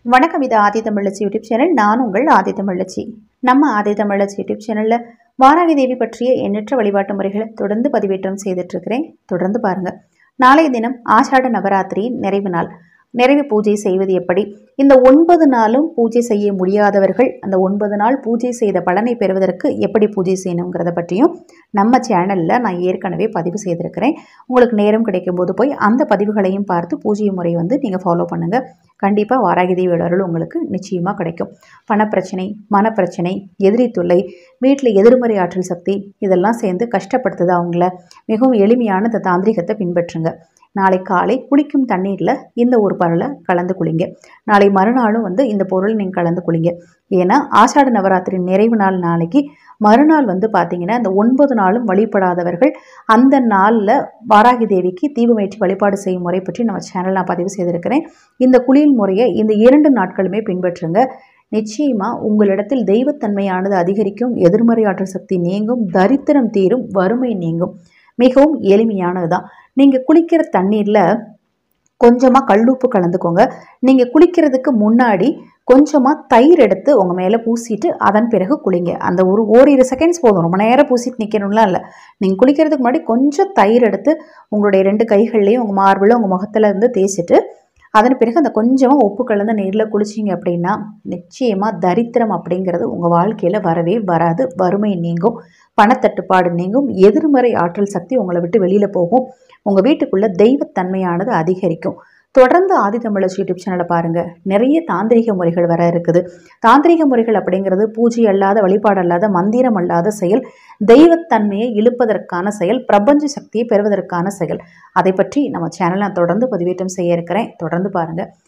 வணக்கம் இது ஆதி தமிழச்சி YouTube channel நான் உங்கள் ஆதி தமிழச்சி நம்ம ஆதி தமிழச்சி யூடியூப் சேனலில் வாராகி தேவி பற்றிய எண்ணற்ற வழிபாட்டு முறைகளை தொடர்ந்து பதிவேற்றம் செய்துட்டு இருக்கிறேன் தொடர்ந்து பாருங்க நாளைய தினம் ஆஷாட நவராத்திரியின் நிறைவு நாள் நிறைவு பூஜை செய்வது எப்படி இந்த ஒன்பது நாளும் பூஜை செய்ய முடியாதவர்கள் அந்த ஒன்பது நாள் பூஜை செய்த பலனை பெறுவதற்கு எப்படி பூஜை செய்யணுங்கிறத பற்றியும் நம்ம சேனலில் நான் ஏற்கனவே பதிவு செய்திருக்கிறேன் உங்களுக்கு நேரம் கிடைக்கும் போது போய் அந்த பதிவுகளையும் பார்த்து பூஜை முறை வந்து நீங்கள் ஃபாலோ பண்ணுங்கள் கண்டிப்பாக வாராகி தேவியோட அருள் உங்களுக்கு நிச்சயமாக கிடைக்கும் பணப்பிரச்சனை மனப்பிரச்சனை எதிரி தொல்லை வீட்டில் எதிர்மறை ஆற்றல் சக்தி இதெல்லாம் சேர்ந்து கஷ்டப்படுத்துது அவங்கள மிகவும் எளிமையான இந்த தாந்திரிகத்தை பின்பற்றுங்க நாளை காலை குளிக்கும் தண்ணீரில் இந்த ஒரு பொருளை கலந்து குளிங்க நாளை மறுநாளும் வந்து இந்த பொருள் நீங்கள் கலந்து குளிங்க ஏன்னா ஆஷாட நவராத்திரி நிறைவு நாள் நாளைக்கு மறுநாள் வந்து பார்த்தீங்கன்னா இந்த ஒன்பது நாளும் வழிபடாதவர்கள் அந்த நாளில் வாராகி தேவிக்கு தீபமேற்றி வழிபாடு செய்யும் முறை பற்றி நம்ம சேனல் நான் பதிவு செய்திருக்கிறேன் இந்த குளியல் முறையை இந்த இரண்டு நாட்களுமே பின்பற்றுங்க நிச்சயமா உங்களிடத்தில் தெய்வத்தன்மையானது அதிகரிக்கும் எதிர்மறை ஆற்றல் சக்தி நீங்கும் தரித்திரம் தீரும் வறுமை நீங்கும் மிகவும் எளிமையானது தான் நீங்கள் குளிக்கிற தண்ணீரில் கொஞ்சமாக கல்லுப்பு கலந்துக்கோங்க நீங்கள் குளிக்கிறதுக்கு முன்னாடி கொஞ்சமாக தயிர் எடுத்து உங்கள் மேலே பூசிட்டு அதன் பிறகு குளிங்க அந்த ஒரு ஓரிரு செகண்ட்ஸ் போதும் ரொம்ப நேரம் பூசிட்டு நிற்கணும்லாம் இல்லை நீங்கள் குளிக்கிறதுக்கு முன்னாடி கொஞ்சம் தயிர் எடுத்து உங்களுடைய ரெண்டு கைகள்லையும் உங்கள் மார்பில் உங்கள் முகத்தில் இருந்து தேய்ச்சிட்டு அதன் பிறகு அந்த கொஞ்சமாக உப்பு கலந்த நீரில் குளிச்சிங்க அப்படின்னா நிச்சயமாக தரித்திரம் அப்படிங்கிறது உங்கள் வாழ்க்கையில் வரவே வராது வறுமை நீங்கும் பணத்தட்டுப்பாடு நீங்கும் எதிர்மறை ஆற்றல் சக்தி உங்களை விட்டு வெளியில் போகும் உங்கள் வீட்டுக்குள்ளே தெய்வத்தன்மையானது அதிகரிக்கும் தொடர்ந்து ஆதி தமிழர் யூடியூப் சேனலை பாருங்கள் நிறைய தாந்திரிக முறைகள் வர இருக்குது தாந்திரிக முறைகள் அப்படிங்கிறது பூஜை அல்லாத வழிபாடு அல்லாத மந்திரம் அல்லாத செயல் தெய்வத்தன்மையை இழுப்பதற்கான செயல் பிரபஞ்ச சக்தியை பெறுவதற்கான செயல் அதை பற்றி நம்ம சேனலை நான் தொடர்ந்து பதிவேற்றம் செய்ய இருக்கிறேன் தொடர்ந்து பாருங்கள்